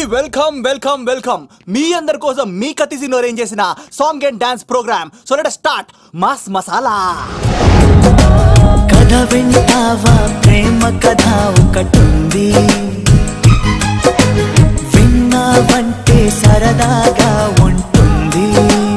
Welcome welcome welcome మీ అందరి కోసం మీ కత్తిసిలో అరేంజ్ చేసిన song and dance programme so let start mass masala కథ వింటావా ప్రేమ కథ ఒకటుంది విన్నావంటే సరదాగా ఉంటుంది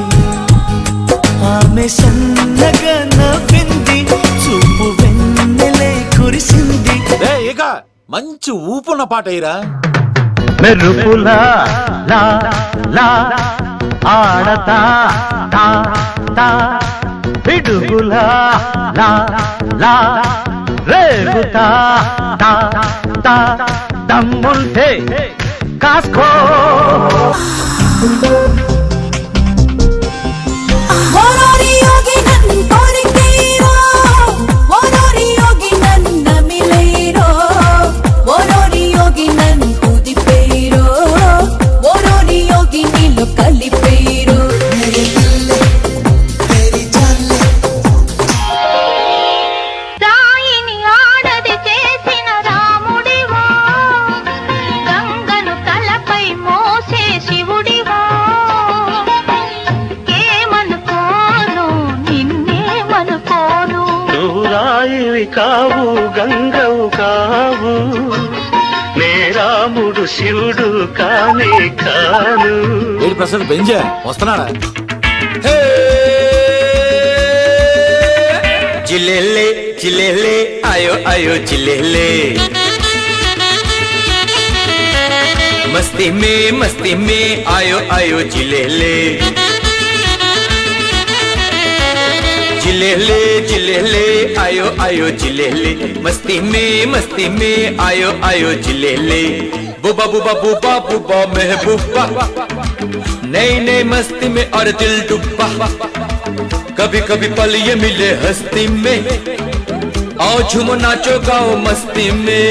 ఆమె సన్నగా నవ్వింది చూపు వెన్నెలే కురిసింది ఏ ఇక మంచి ఊపున్న పాట అయ్యరా మెరుపులా లా లా ఆడతా తా తా పిడుగులా లా లా రేగుతా తా తా దమ్ముంటే కాసుకో ఓరోరి యోగి నన్ను కోరికేరో ఓరోరి యోగి నన్ను మిలేరో ఓరోరి యోగి నన్ను కుదిపేరో ఓరోరి యోగి నీలో కలిపేరో రాయిని ఆడది చేసిన రాముడివా గంగను తలపై మోసే శివుడివా ఏమనుకోను నిన్నేమనుకోను నువ్వు రాయివి కావు గంగవు కావు నే రాముడు శివుడు కానే కాను ఏడు ప్రసాద్ బెంజా వస్తున్నాడా జిలేలే జిలేలే ఆయో ఆయో జిలేలే मस्ती में मस्ती में आयो आयो जिलेले जिलेले जिलेले आयो आयो जिलेले मस्ती में मस्ती में आयो आयो जिलेले बुबा बुबा बुबा बुबा महबूबा नई नई मस्ती में और दिल डूबा कभी कभी पल ये मिले हस्ती में आओ झूमो नाचो गाओ मस्ती में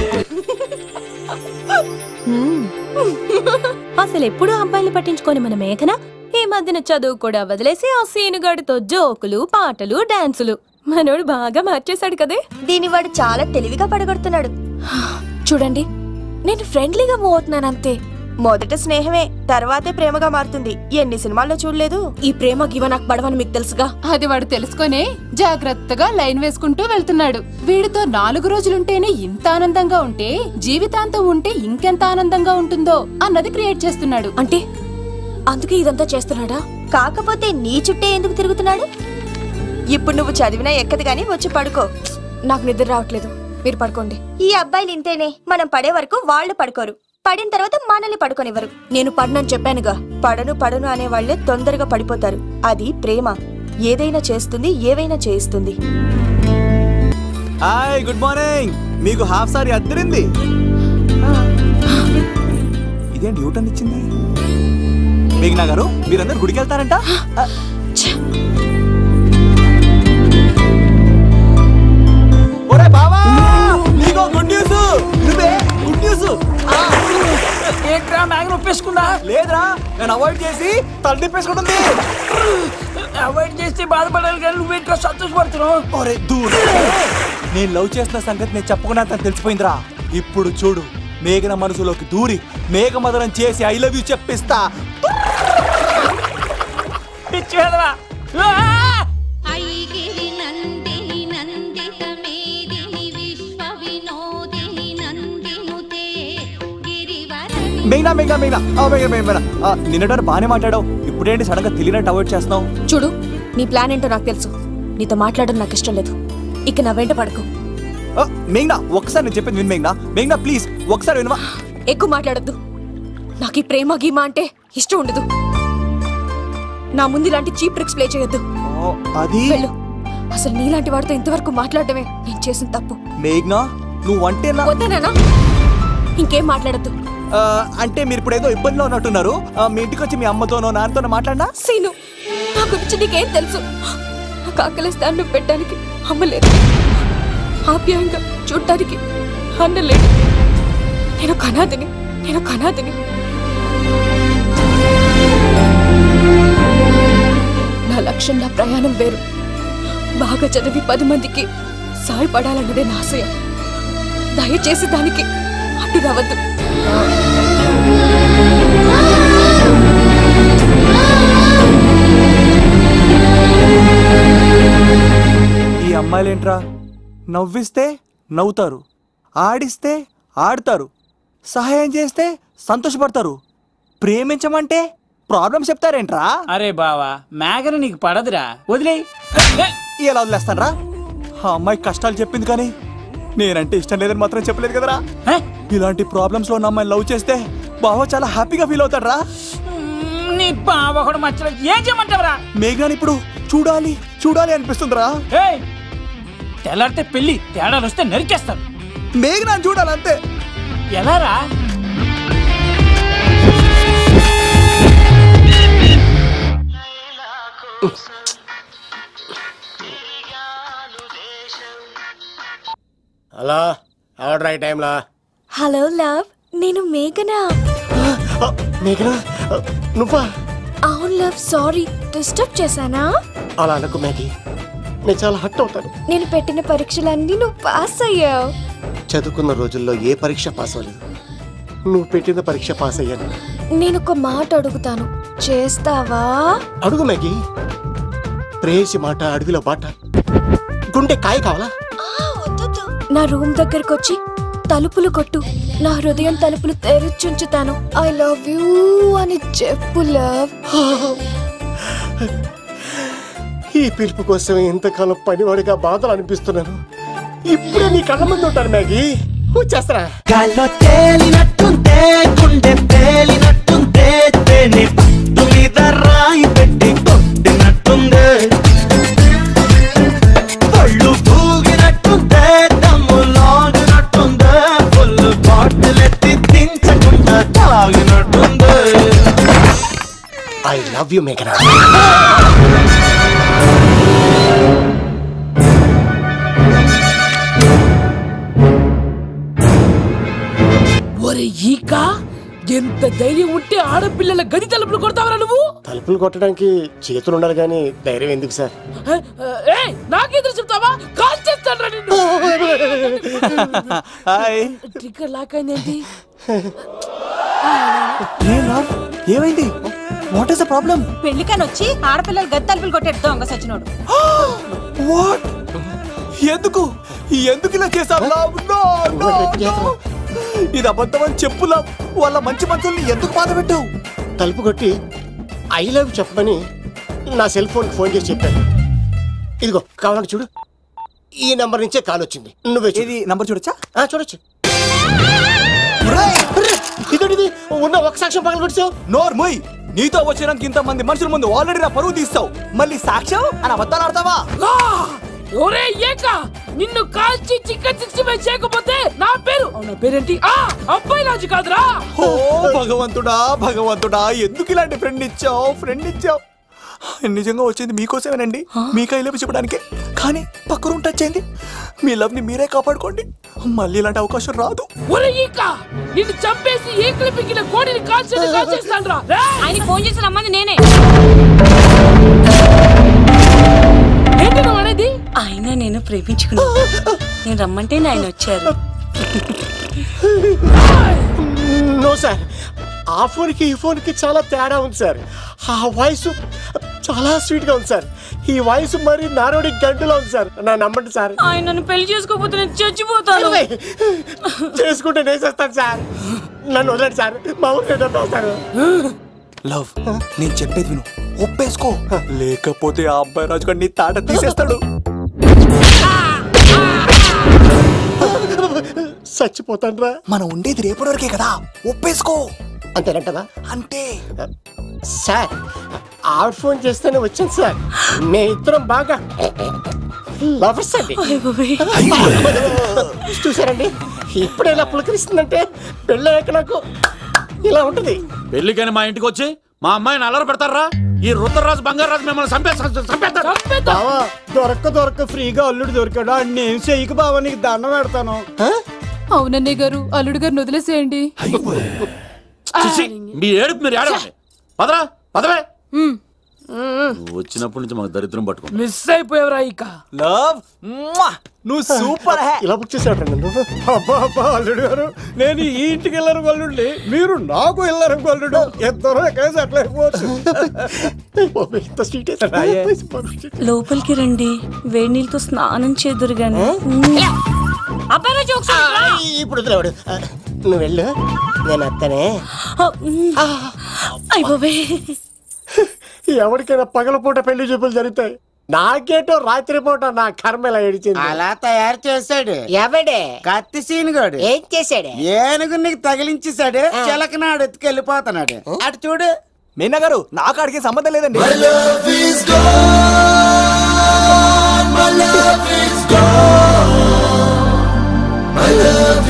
అసలు ఎప్పుడు అబ్బాయిలు పట్టించుకొని మన మేఘన ఈ మధ్యన చదువు కూడా వదిలేసి ఆ సీనుగాడితో జోకులు పాటలు డాన్సులు మనోడు బాగా మార్చేశాడు కదే దీని వాడు చాలా తెలివిగా పడగొడుతున్నాడు చూడండి నేను ఫ్రెండ్లీగా మూవ్ అవుతున్నాను అంతే మొదట స్నేహమే తర్వాతే ప్రేమగా మారుతుంది ఎన్ని సినిమాల్లో చూడలేదు ఈ ప్రేమ గివ నాకు పడవని మీకు తెలుసుగా అది వాడు తెలుసుకొనే జాగ్రత్తగా లైన్ వేసుకుంటూ వెళ్తున్నాడు వీడితో నాలుగు రోజులుంటేనే ఇంత ఆనందంగా ఉంటే జీవితాంతం ఉంటే ఇంకెంత ఆనందంగా ఉంటుందో అన్నది క్రియేట్ చేస్తున్నాడు అంటే అందుకే ఇదంతా చేస్తున్నాడా కాకపోతే నీ చుట్టే ఎందుకు తిరుగుతున్నాడు ఇప్పుడు నువ్వు చదివినా ఎక్కదు గాని వచ్చి పడుకో నాకు నిద్ర రావట్లేదు మీరు పడుకోండి ఈ అబ్బాయిలు ఇంతేనే మనం పడే వరకు వాళ్ళు పడుకోరు పడిన తర్వాత మనల్ని పడుకోనివ్వరు నేను పడినని చెప్పానుగా పడను పడను అనే వాళ్ళే తొందరగా పడిపోతారు అది ప్రేమ ఏదైనా చేస్తుంది ఏవైనా చేయిస్తుంది హాయ్ గుడ్ మార్నింగ్ మీకు హాఫ్ సారీ అద్దరింది ఇదేంటి యూటర్న్ ఇచ్చింది మేఘనా గారు మీరందరు గుడికి వెళ్తారంట ఆ, ఒరే బావా నీకో గుడ్ న్యూస్ నువ్వే గుడ్ న్యూస్ ఏంట్రా మ్యాగ్ నొప్పేసుకున్నా లేదురా నేను అవాయిడ్ చేసి తల తిప్పేసుకుంటుంది అవాయిడ్ చేస్తే బాధపడాలి కానీ నువ్వేంట్రా సంతోషపడుతున్నావు ఒరే దూర్ నేను లవ్ చేస్తున్న సంగతి నేను చెప్పకుండా తను తెలిసిపోయిందిరా ఇప్పుడు చూడు మేఘన మనసులోకి దూరి మేఘమదనం చేసి ఐ లవ్ యూ చెప్పిస్తా పిచ్చి వేదవా ఐగిరి నందిని నందిత మేదిని విశ్వ వినోదిని నందినుతే గిరివరణి మేఘనా మేఘనా మేఘనా ఆ, మేఘనా మేఘనా ఆ, నిన్నటారు బాగానే మాట్లాడావు ఇప్పుడేంటి సడన్ గా తెలియనట్టు అవాయిడ్ చేస్తున్నావు చూడు నీ ప్లాన్ ఏంటో నాకు తెలుసు నీతో మాట్లాడడం నాకు ఇష్టం లేదు ఇక నా వెంట పడకు ఆ, మేఘనా ఒకసారి నేను చెప్పింది విను మేఘనా మేఘనా ప్లీజ్ ఒకసారి వినవా ఎక్కువ మాట్లాడద్దు నాకు ఈ ప్రేమ గీమ అంటే ఇష్టం ఉండదు నా ముందు ఇలాంటి చీప్ ట్రిక్స్ ప్లే చేయొద్దు ఓ, అది వెళ్ళు అసలు నీలాంటి వాడితో ఇంతవరకు మాట్లాడటమే నేను చేసిన తప్పు మేఘనా నువ్వంటే నా వద్దనేనా ఇంకేం మాట్లాడద్దు ఆ, అంటే మీరు ఇప్పుడు ఏదో ఇబ్బందిలో ఉన్నట్టున్నారు ఆ, మీ ఇంటికి వచ్చి మీ అమ్మతోనో నాన్నతోనో మాట్లాడినా సీను నా గురించి నీకేం తెలుసు నాకు ఆకలిస్తాను నువ్వు పెట్టడానికి అమ్మలేదు ఆప్యాయంగా చూడటానికి అన్నలేదు నేను కనాదిని నేను కనాదిని నా లక్ష్యం నా ప్రయాణం వేరు బాగా చదివి పది మందికి సాయపడాలన్నదే నా ఆశయం దయచేసి దానికి అడ్డు రావద్దు ఈ అమ్మాయిలేంట్రా నవ్విస్తే నవ్వుతారు ఆడిస్తే ఆడతారు సహాయం చేస్తే సంతోషపడతారు ప్రేమించమంటే ప్రాబ్లం చెప్తారేంట్రా అరే బావా మేఘన నీకు పడదురా వదిలే ఎలా వదిలేస్తానరా ఆ అమ్మాయి కష్టాలు చెప్పింది కానీ నేనంటే ఇష్టం లేదని మాత్రం చెప్పలేదు కదరా ఇలాంటి ప్రాబ్లమ్స్ లో ఉన్న అమ్మాయిని లవ్ చేస్తే బావ చాలా హ్యాపీగా ఫీల్ అవుతాడరా నీ బావ కూడా మచ్చలో ఏం చేయమంటావురా మేఘనాని ఇప్పుడు చూడాలి చూడాలి అనిపిస్తుందిరా ఏయ్ తెల్లారితే పెళ్లి తేడాలు వస్తే నరికేస్తాను మేఘనాని చూడాలి అంతే ఎలారా హలో ఆర్డర్ అయ్యే టైంలా హలో లవ్ నేను మేఘనా మేఘనా నువ్వా అవును లవ్ సారీ డిస్టర్బ్ చేశానా అలా అనకు మేఘి నేను చాలా హట్ అవుతాను నేను పెట్టిన పరీక్షలన్నీ నువ్వు పాస్ అయ్యావు చదువుకున్న రోజుల్లో ఏ పరీక్ష పాస్ అవ్వలేదు నువ్వు పెట్టిన పరీక్ష పాస్ అయ్యాను నేను ఒక మాట అడుగుతాను చేస్తావా అడుగు మేఘి ప్రేయసి మాట అడవిలో బాట గుండె కాయ కావాలా నా రూమ్ దగ్గరకు వచ్చి తలుపులు కొట్టు నా హృదయం తలుపులు తెరిచుంచుతాను ఐ లవ్ యూ అని చెప్పు లవ్ ఈ పిలుపు కోసం ఇంతకాలం పనివాడిగా బాధలు అనిపిస్తున్నాను ఇప్పుడే నీ కళ్ళ ముందు ఉంటాను మ్యాగీ వచ్చేస్తారా గాల్లో తేలినట్టుందే గుండె తేలినట్టుందే తేని పట్టు మీద రాయి పెట్టి కొట్టినట్టుందే ఒళ్ళు తూగినట్టుందే దమ్ము లాగినట్టుందే ఫుల్ బాటిల్ ఎత్తి దించకుండా తాగినట్టుందే ఐ లవ్ యూ మేఘనా ఒరే ఈక ఎంత ధైర్యం ఉంటే ఆడపిల్లల గది తలుపులు కొడతావరా నువ్వు తలుపులు కొట్టడానికి చేతులు ఉండాలి కానీ ధైర్యం ఎందుకు సార్ ఏ నాకెదురు చెప్తావా కాల్ చేస్తాను నిన్ను హాయ్ ట్రిగ్గర్ లాక్ అయిందేంటి ఏమైంది వాట్ ఇస్ ద ప్రాబ్లం పెళ్లికని వచ్చి ఆడపిల్లలు గది తలుపులు కొట్టాడు దొంగ సచ్చినోడు వాట్ ఎందుకు ఎందుకు ఇలా చేశావు love? No, no, no. ఇది అబద్ధం అని చెప్పు love. వాళ్ళ మంచి మనసుల్ని ఎందుకు బాధ పెట్టావు తలుపు కొట్టి ఐ లవ్ చెప్పమని నా సెల్ ఫోన్ ఫోన్ చేసి చెప్పాను ఇదిగో కావాలంటే చూడు ఈ నంబర్ నుంచే కాల్ వచ్చింది నువ్వే ఇది నంబర్ చూడొచ్చా చూడొచ్చు ఇదేంటిది ఉన్న ఒక సాక్ష్యం పగల కొట్టావు నోర్ మొయ్ నీతో వచ్చినాక ఇంత మంది మనుషుల ముందు ఆల్రెడీ నా పరువు తీస్తావు మళ్ళీ సాక్ష్యం అని అబద్ధాలు ఆడతావా ఒరే ఏక నిన్ను కాల్చి చికెన్ సిక్స్టీ ఫైవ్ చేయకపోతే నా పేరు నా పేరేంటి ఆ అబ్బాయి రాజు కాదురా ఓ భగవంతుడా భగవంతుడా ఎందుకు ఇలాంటి ఫ్రెండ్ ఇచ్చావు ఫ్రెండ్ ఇచ్చావు నిజంగా వచ్చింది మీకోసమేనండి మీ కైలో చెప్పడానికి కానీ పక్క రూమ్ టచ్ అయింది మీ లవ్ ని మీరే కాపాడుకోండి మళ్ళీ ఇలాంటి అవకాశం రాదు ఒరే ఈక నిన్ను చంపేసి ఏకలు పిక్కిన కోడిని కాల్చి కాల్చేస్తాను రా ఆయనకి ఫోన్ చేసి రమ్మంది నేనే ఏంటి నువ్వు అనేది ఆయన నేను ప్రేమించుకున్నా నేను రమ్మంటే ఆయన వచ్చారు నో సార్ ఆ ఫోన్కి ఈ ఫోన్కి చాలా తేడా ఉంది సార్ ఆ వాయిస్ చాలా స్వీట్ గా ఉంది సార్ ఈ వాయిస్ మరి నారోడి గంటలో ఉంది సార్ నా నమ్మండి సార్ ఆయన నన్ను పెళ్లి చేసుకోకపోతే నేను చచ్చిపోతాను చేసుకుంటే నేను చేస్తాను సార్ నన్ను వదలండి సార్ మా ఊరు వస్తాను లవ్ నేను చెప్పేది విను ఒప్పేసుకో లేకపోతే ఆ అబ్బాయి రాజు గారు నీ తాట తీసేస్తాడు చచ్చిపోతాను రా మనం ఉండేది రేపటి వరకే కదా ఒప్పేసుకో అంతేనంటదా అంటే సార్ ఆవిడ ఫోన్ చేస్తేనే వచ్చాను సార్ మే ఇద్దరం బాగా లవర్స్ అండి చూసారండి ఇప్పుడు ఇలా పులకరిస్తుందంటే పెళ్ళయ్యాక నాకు ఇలా ఉంటుంది పెళ్లికని మా ఇంటికి వచ్చి మా అమ్మాయిని అల్లరి పెడతారా ఈ రుద్రరాజు బంగారాజు మిమ్మల్ని చంపేస్తారు చంపేస్తారు బావా దొరక్క దొరక్క ఫ్రీగా అల్లుడు దొరికాడు ఆ నేను చెయ్యికి బావా నీకు దండం పెడతాను అవునన్నయ్య గారు అల్లుడు గారిని వదిలేసేయండి చిచి, మీ ఏడుపు మీరు ఏడవండి పదరా పదవే నువ్వు వచ్చినప్పటి నుంచి మాకు దరిద్రం పట్టుకో మిస్ అయిపోయావురా ఇక లవ్ నువ్వు సూపర్ హే ఇలా బుక్ చేసావు నువ్వు అబ్బా అబ్బా అల్లుడు గారు నేను ఈ ఇంటికి వెళ్ళరు గొల్లుండి మీరు నాకు వెళ్ళరు గొల్లుడు ఇద్దరు కలిసి అట్లా అయిపోవచ్చు ఇంత స్వీట్ లోపలికి రండి వేడి నీళ్ళతో స్నానం చేదురు గాని ఇప్పుడు వదిలేవాడు నువ్వు వెళ్ళు నేను అత్తనే అయిపోవే ఎవరికైనా పగలపూట పెళ్లి చూపులు జరుగుతాయి నాకేటో రాత్రి పూట నా కర్మ ఇలా ఏడిచింది అలా తయారు చేశాడు ఎవడే కత్తి సీనుగాడు ఏం చేశాడు ఏనుగు నీకు తగిలించేశాడు చిలకనాడు ఎత్తుకెళ్ళిపోతున్నాడు అటు చూడు మీనా గారు నాకు అడిగే సంబంధం లేదండి My love